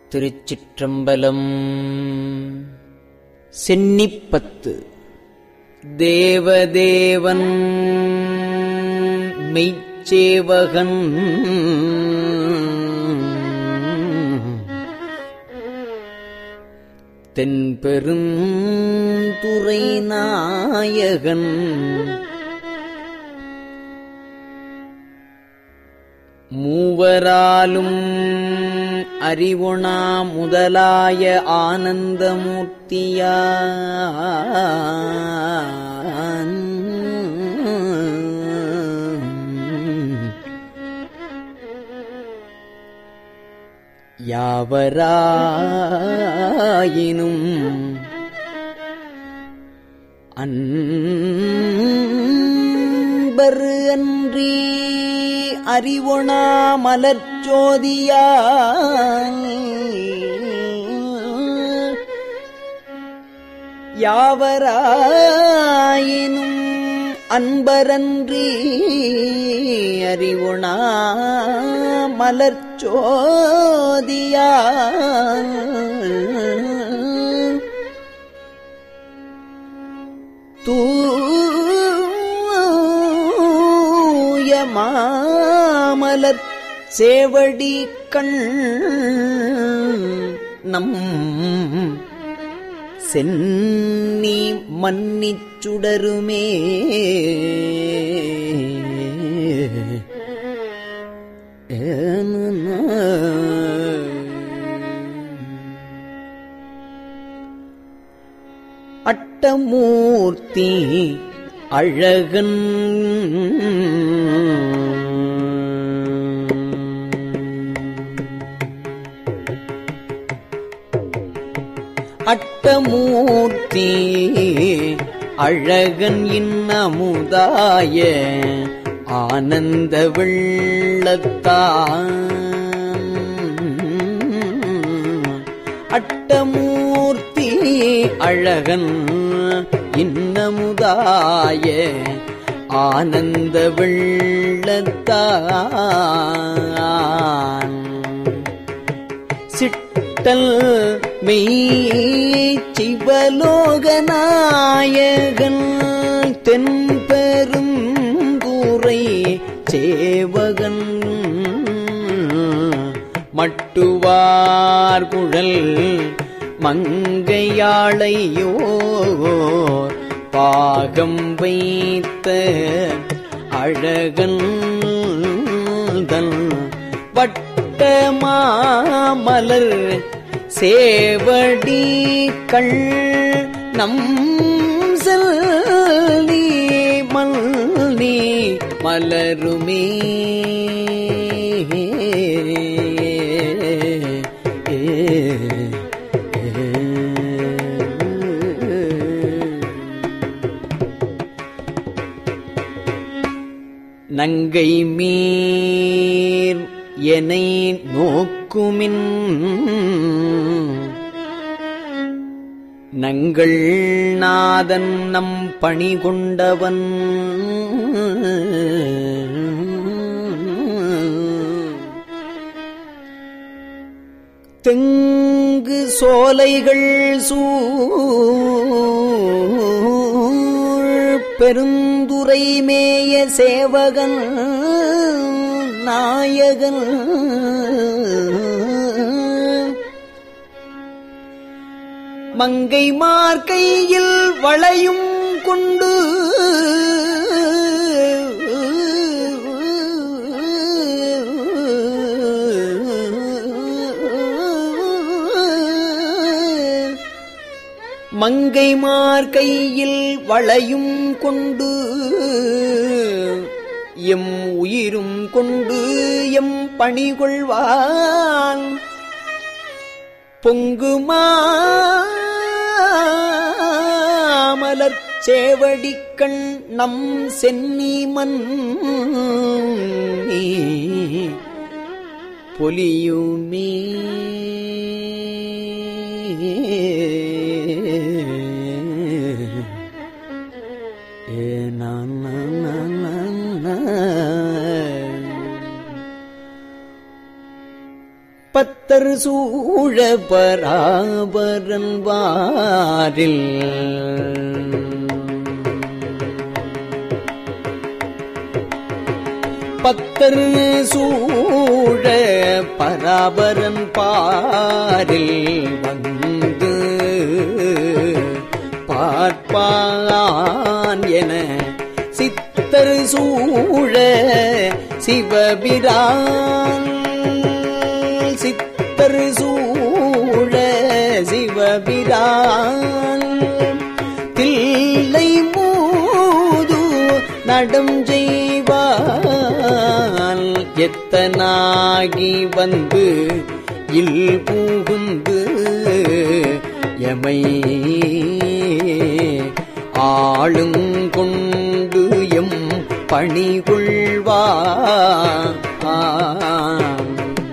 திருச்சிற்றம்பலம் சென்னிப்பத்து தேவதேவன் மெய்ச்சேவகன் தென்பெருந்துறை நாயகன் மூவராலும் அறிவுணா முதலாய ஆனந்தமூர்த்தியான் யாவராயினும் அன்பரு அன்றி அறிவொணா மலர்ச்சோதியா யாவராயினும் அன்பரன்றி அறிவுணா மலர்ச்சோதியா தூய மாமலர் சேவடி கண் நம் சென்னி மன்னிச் சுடருமே அட்டமூர்த்தி அழகன் அட்டமூர்த்தி அழகன் இன்னமுதாய ஆனந்த வெள்ளத்தான் அட்டமூர்த்தி அழகன் இன்னமுதாய ஆனந்த வெள்ளத்தான் சிட்டல் மெய் சிவலோகநாயகன் தென்பெரும் கூரை சேவகன் மட்டுவார் குழல் மங்கையாளையோ பாகம் வைத்த அழகன் தன் வட்ட மாமலர் சேவடி கள் நம் செல்வி மல்லி மலருமே நங்கை மீர் எனை நோக்குமின் நங்கள் நாதன் நம் பணி கொண்டவன் தெங்கு சோலைகள் சூழ் பெருந்துரை மேய சேவகன் நாயகன் மங்கை மார்க்கையில் வளையும் கொண்டு மங்கை மார்க்கையில் வளையும் கொண்டு எம் உயிரும் கொண்டு எம் பணிகொள்வான் பொங்குமா மலர் சேவடிக்கண் நம் சென்னி மன் பொலியுமே ஏ நான் பத்தர் சூழ பராபரன் வாரில் பத்தர் சூழ பராபரன் பாரில் வந்து பார்ப்பான் என சித்தர் சூழ சிவபிரான் சித்தர் சூழ சிவபிரான் தில்லை மூது நடம் செய்வான் எத்தனாகி வந்து இல் பூகுந்து எமை ஆளுங்கொண்டு எம் பணிகொள்வான்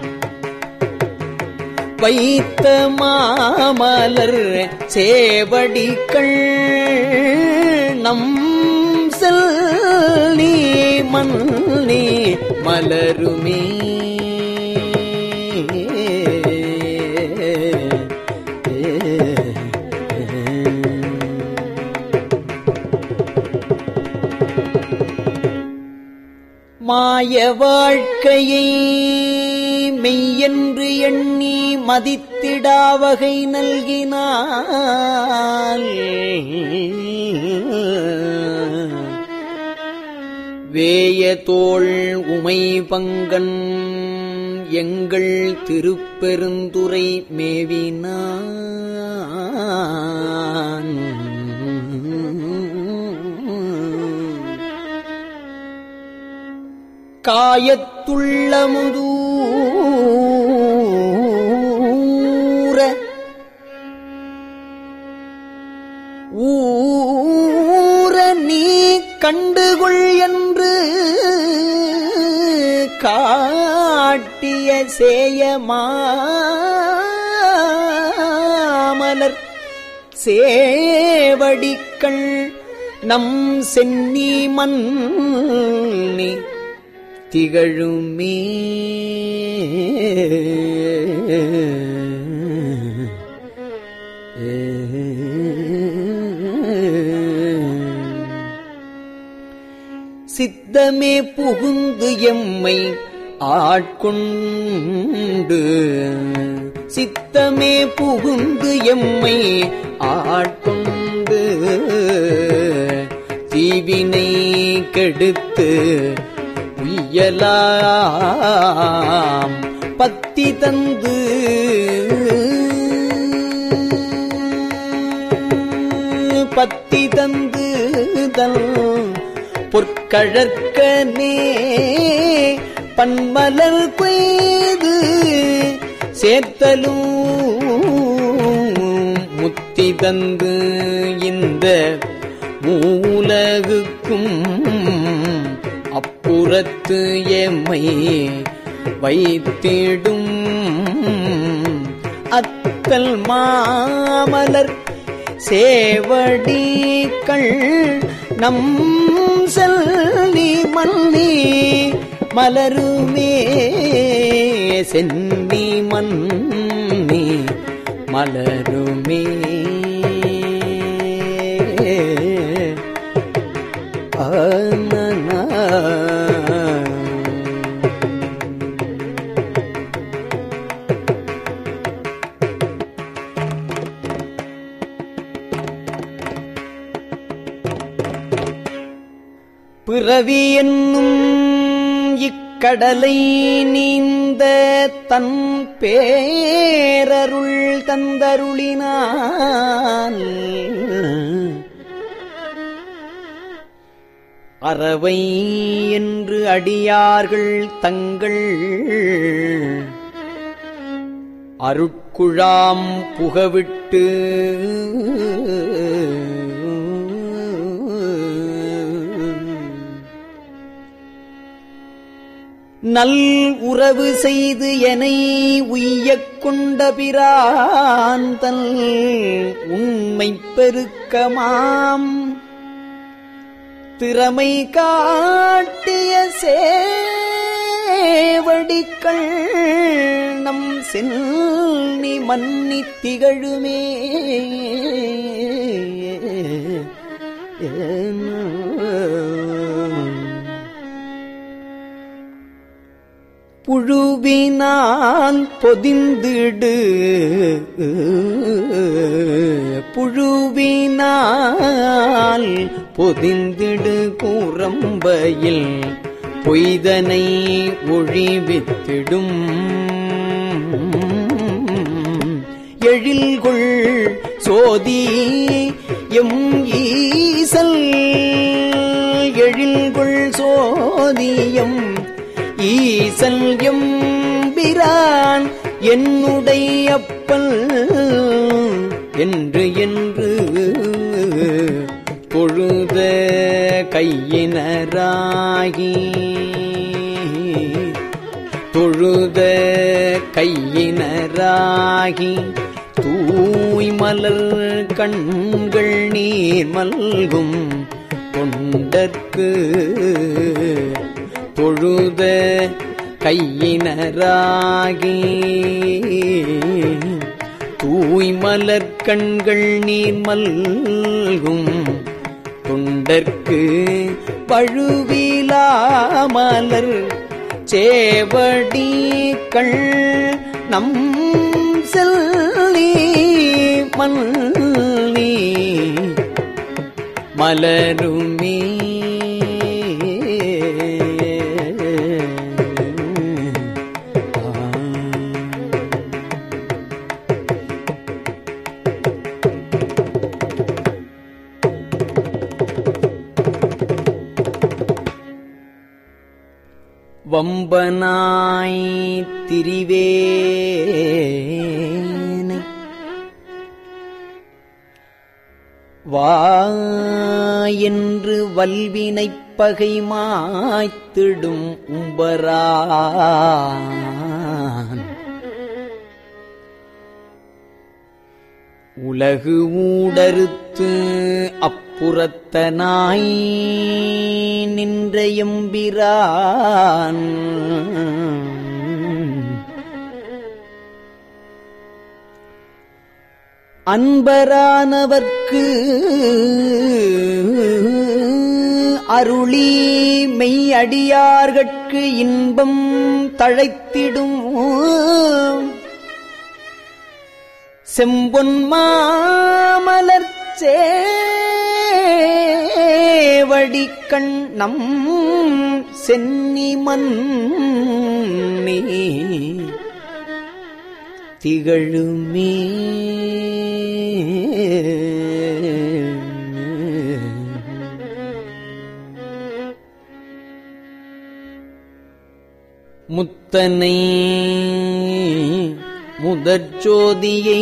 வைத்த மாமலர் சேவடிக்கள் நம் செல் நீ மன்னி மலருமே மாய வாழ்க்கையை மெய்யென்று எண்ணி மதித்திடாவகை நல்கினாள் வேய தோள் உமை பங்கன் எங்கள் திருப்பெருந்துரை மேவினான் காயத்துள்ளமுதூர ஊர நீ கண்டுகொள் என்று காட்டிய சேயமாமலர் சேவடிக்கள் நம் சென்னி மன்னி திகழுமே சித்தமே புகுந்து எம்மை ஆட்கொண்டு சித்தமே புகுந்து எம்மை ஆட்கொண்டு தீவினை கெடுத்து உய்யலாம் பத்தி தந்து பத்தி தந்து தன் பொற்கழற்கனே பன்மலர் கொய்து சேர்த்தலும் முத்தி தந்து இந்த மூலகுக்கும் அப்புறத்து எம்மை வைத்திடும் அத்தல் மாமலர் சேவடிகள் நம் செல்லி மன்னி மலருமே சென்னி மன்னி மலருமே பிறவி என்னும் இக்கடலை நீந்த தன் பேரருள் தந்தருளினான் அறவை என்று அடியார்கள் தங்கள் அருட்குழாம் புகவிட்டு நல் உறவு செய்து எனை உய்யக் கொண்ட பிராந்தல் உண்மை பெருக்கமாம் திறமை காட்டிய சேவடிக்கள் சேவடிக்கள் நம் சென்னி மன்னி திகழுமே புழுவினால் பொதிந்திடு புழுவினால் பொதிந்திடு கூறம்பையில் பொய்தனை ஒழிவித்திடும் எழில்கொள் சோதி எம் ஈசல் எழில்கொள் சோதியம் ஈசல் எம்பிரான் என்னுடைய அப்பல் என்று என்று பொழுத கையினராகி தொழுத கையினராகி தூய் மலர் கண்கள் நீர் மல்கும் கொண்டற்கு தொழுத கையினராகி தூய் மலர் கண்கள் நீர் மல்கும் தொண்டற்கு பழுவிலாமலர் சேவடிக்கள் நம் செல்லி மல்லி மலருமே வம்பனாய் திரிவேனை வா என்று வல்வினைப் பகை மாய்த்திடும் உம்பரான் உலகு ஊடறுத்து அப்புறத்தனாய் நின்ற எம்பிரான் அன்பரானவர்க்கு அருளி மெய் அடியார்கட்கு இன்பம் தழைத்திடும் செம்பொன் மாமலர் சேவடிக்கண் நம் சென்னி மன்னி திகழுமே முத்தனை முதற்சோதியை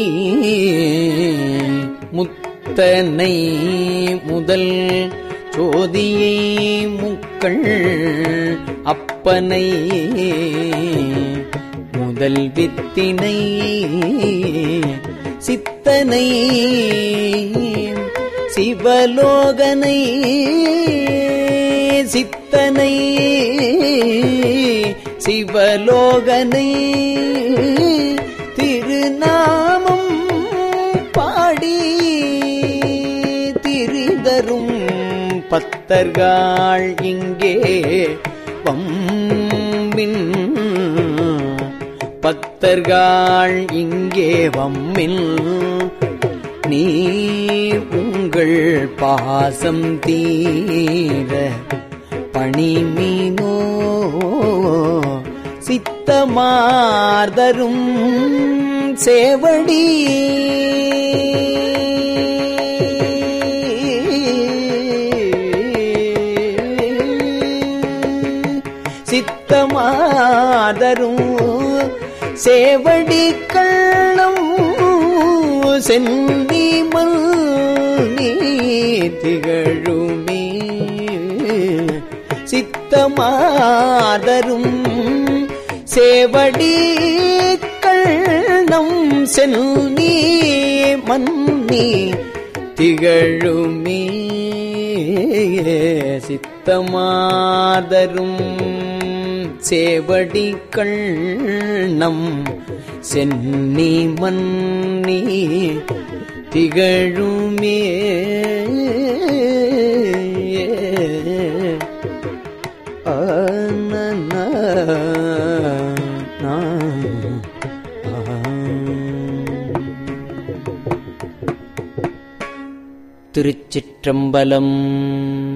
முத்தனை முதல் சோதியை முக்கள் அப்பனை முதல் வித்தினை சித்தனை சிவலோகனை சித்தனை சிவலோகனை திருநாமம் பாடி திரிதரும் பத்தர்கள் இங்கே வம்மின் பத்தர்கள் இங்கே வம்மின் நீ உங்கள் பாசம் தீர பணிமீனோ சித்தமார்தரும் சேவடி சித்தமாதரும் சேவடி கள்ளம் செந்தி மல்லி திகழுமே சித்தமாதரும் சேவடி கள்ளம் சென்னி மன்னி திகழுமே சித்தமாதரும் சேவடி கண்ணம் சென்னி மன்னி திகழுமே ஆனனா, நா, ஆ. திருச்சிற்றம்பலம்